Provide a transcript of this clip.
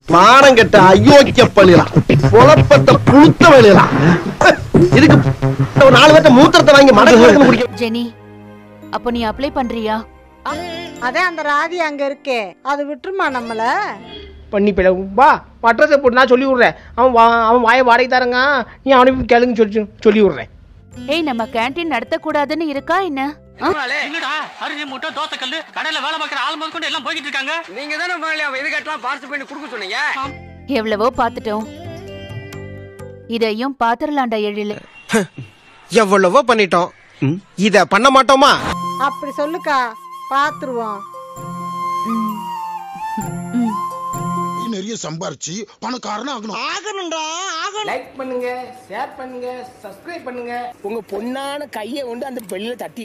மானம் கெட்ட அயோக்கிய பள்ளிலாம் குழப்பத்தை புழுத்த வழியலாம் இதுக்கு ஒரு நாலு பேர்த்த மூத்திரத்தை வாங்கி மடக்கு குடிக்க ஜெனி அப்போ நீ அப்ளை பண்றியா அதான் அந்த ராதி அங்க இருக்கே அது விட்டுருமா நம்மள பண்ணி பிள்ளை வா அட்ரஸை போட்டு நான் சொல்லி விட்றேன் அவன் வா அவன் வாயை வாடகை தரங்க நீ அவனுக்கு கேளுங்க சொல்லி சொல்லி விட்றேன் ஏய் நம்ம கேண்டீன் நடத்தக்கூடாதுன்னு இருக்கா என்ன ஆ? என்னடா அரிசி முட்டை தோசை கல்லு கடையில வேலை பார்க்குற ஆள் முதல் கொண்டு எல்லாம் போய்கிட்டு இருக்காங்க நீங்க தானே முதல்ல அவன் எதுக்கெல்லாம் பார்சல் பண்ணி கொடுக்க சொன்னீங்க எவ்வளவோ பார்த்துட்டோம் இதையும் பாத்திரலாண்டா எழில எவ்வளவோ பண்ணிட்டோம் இத பண்ண மாட்டோமா அப்படி சொல்லுக்கா பாத்துருவோம் ம். ம். நிறைய சம்பாரிச்சு பணக்காரன் ஆகணும் ஆகணும்டா ஆகணும் லைக் பண்ணுங்க ஷேர் பண்ணுங்க சப்ஸ்கிரைப் பண்ணுங்க உங்க பொண்ணான கையை கொண்டு அந்த பெல்லில தட்டி